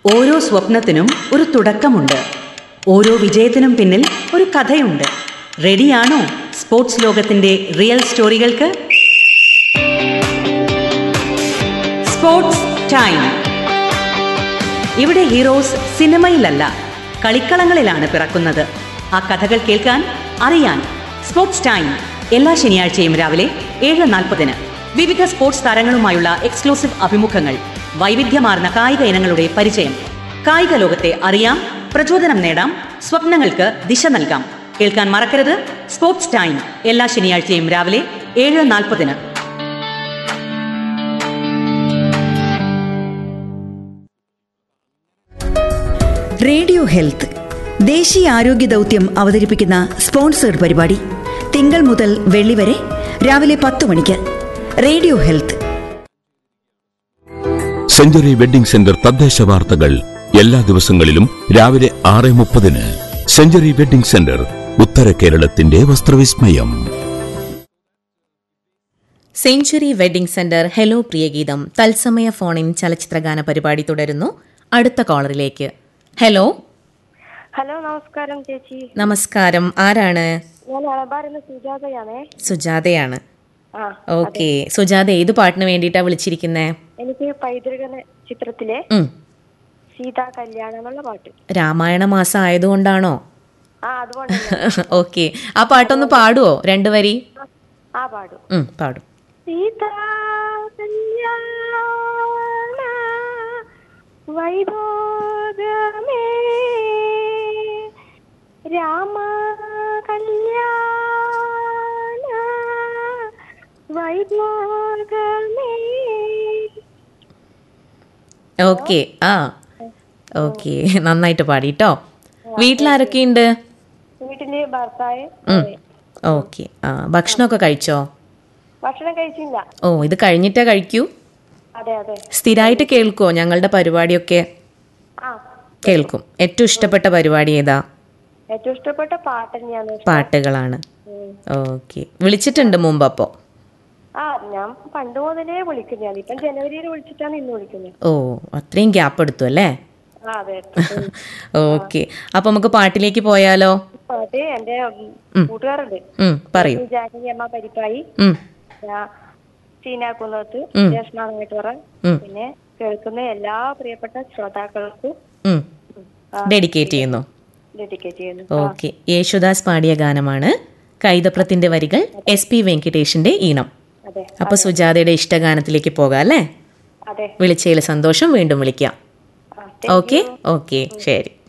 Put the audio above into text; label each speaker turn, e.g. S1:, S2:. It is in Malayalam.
S1: ഓരോ സ്വപ്നത്തിനും ഒരു തുടക്കമുണ്ട് ഓരോ വിജയത്തിനും പിന്നിൽ ഒരു കഥയുണ്ട് റെഡിയാണോ സ്പോർട്സ് ലോകത്തിന്റെ റിയൽ സ്റ്റോറികൾക്ക് സ്പോർട്സ് ടൈം ഇവിടെ ഹീറോസ് സിനിമയിലല്ല കളിക്കളങ്ങളിലാണ് പിറക്കുന്നത് ആ കഥകൾ കേൾക്കാൻ അറിയാൻ സ്പോർട്സ് ടൈം എല്ലാ ശനിയാഴ്ചയും രാവിലെ ഏഴ് നാൽപ്പതിന് വിവിധ സ്പോർട്സ് താരങ്ങളുമായുള്ള എക്സ്ക്ലൂസീവ് അഭിമുഖങ്ങൾ വൈവിധ്യമാർന്ന കായിക ഇനങ്ങളുടെ പരിചയം കായിക ലോകത്തെ അറിയാം പ്രചോദനം നേടാം സ്വപ്നങ്ങൾക്ക് ദിശ നൽകാം കേൾക്കാൻ മറക്കരുത് സ്പോർട്സ് ടൈം എല്ലാ ശനിയാഴ്ചയും രാവിലെ ഏഴ് നാൽപ്പതിന്
S2: റേഡിയോ ഹെൽത്ത് ദേശീയ ആരോഗ്യ ദൗത്യം അവതരിപ്പിക്കുന്ന സ്പോൺസേഡ് പരിപാടി തിങ്കൾ മുതൽ വെള്ളി വരെ രാവിലെ പത്ത് മണിക്ക് radio health
S3: century wedding centre തദ്ദേശ വാർത്തകൾ എല്ലാ ദിവസങ്ങളിലും രാവിലെ ആറ് മുപ്പതിന് സെഞ്ചുറി വെഡിംഗ് സെന്റർ ഉത്തര കേരളത്തിന്റെ വസ്ത്രവിസ്മയം
S4: സെഞ്ചുറി വെഡിംഗ് സെന്റർ ഹെലോ പ്രിയഗീതം തത്സമയ ഫോണിൻ ചലച്ചിത്രഗാന പരിപാടി തുടരുന്നു അടുത്ത കോളറിലേക്ക് ഹലോ
S5: ഹലോ നമസ്കാരം ചേച്ചി
S4: നമസ്കാരം ആരാണ്
S5: ഞാൻ അളബാറിന്ന് സുജാതയാണേ
S4: സുജാതയാണ്
S5: ആ
S4: ഓക്കെ സുജാത ഏത് പാട്ടിന് വേണ്ടിയിട്ടാ വിളിച്ചിരിക്കുന്നേ
S5: എനിക്ക് പൈതൃക ചിത്രത്തിലെ
S4: ഉം
S5: സീതാ കല്യാണം എന്നുള്ള പാട്ട്
S4: രാമായണ മാസം ആയതുകൊണ്ടാണോ
S5: ആ അതുകൊണ്ട്
S4: ഓക്കെ ആ പാട്ടൊന്ന് പാടുവോ രണ്ടു വരി
S5: ആ പാടും
S4: ഉം, പാടും
S5: സീതാ കല്യാണ വൈഭോഗമേ രാമ കല്യാണ വൈഭോഗമേ
S4: ഓക്കെ ആ ഓക്കെ നന്നായിട്ട് പാടിട്ടോ വീട്ടിലാരൊക്കെയുണ്ട്
S5: വീട്ടില് ഭർത്താവ്
S4: ഓക്കെ ആ ഭക്ഷണമൊക്കെ കഴിച്ചോ
S5: ഭക്ഷണം കഴിച്ചില്ല
S4: ഓ ഇത് കഴിഞ്ഞിട്ടേ കഴിക്കൂ
S5: അതെ അതെ
S4: സ്ഥിരമായിട്ട് കേൾക്കുമോ ഞങ്ങളുടെ പരിപാടിയൊക്കെ
S5: ആ
S4: കേൾക്കും ഏറ്റവും ഇഷ്ടപ്പെട്ട പരിപാടി ഏതാ
S5: ഏറ്റവും ഇഷ്ടപ്പെട്ട പാട്ട് തന്നെയാണ്
S4: പാട്ടുകളാണ് ഓക്കെ വിളിച്ചിട്ടുണ്ട് മുമ്പ് അപ്പോൾ
S5: ആ ഞാൻ പണ്ട് മുതലേ വിളിക്കുന്നതാണ് ഇപ്പം ജനുവരിയിൽ വിളിച്ചിട്ടാണ് ഇന്ന് വിളിക്കുന്നത്
S4: ഓ അത്രയും ഗ്യാപ്പ് എടുത്തു അല്ലേ
S5: ആ അതെ
S4: ഓക്കെ അപ്പൊ നമുക്ക് പാട്ടിലേക്ക് പോയാലോ
S5: പാട്ട് എന്റെ ഉം, കൂട്ടുകാരുണ്ട്
S4: ഉം, പറയൂ
S5: ജാനകി അമ്മ പരിപ്പായി
S4: ഉം,
S5: ഞാൻ സീനാക്കുന്നത്ത് ജേഷ്ണാങ്ങേട്ടുറ
S4: ഉം.
S5: പിന്നെ കേൾക്കുന്ന എല്ലാ പ്രിയപ്പെട്ട ശ്രോതാക്കൾക്കും
S4: ഉം. ഡെഡിക്കേറ്റ് ചെയ്യുന്നു
S5: ഡെഡിക്കേറ്റ് ചെയ്യുന്നു
S4: ഓക്കെ യേശുദാസ് പാടിയ ഗാനമാണ് കൈതപ്രത്തിന്റെ വരികൾ എസ് പി വെങ്കിടേഷിന്റെ ഈണം
S5: അതെ
S4: അപ്പൊ സുജാതയുടെ ഇഷ്ടഗാനത്തിലേക്ക് പോകാം അല്ലേ
S5: അതെ
S4: വിളിച്ചതിൽ സന്തോഷം വീണ്ടും വിളിക്കാം
S5: ആ
S4: ഓക്കെ ഓക്കെ ശരി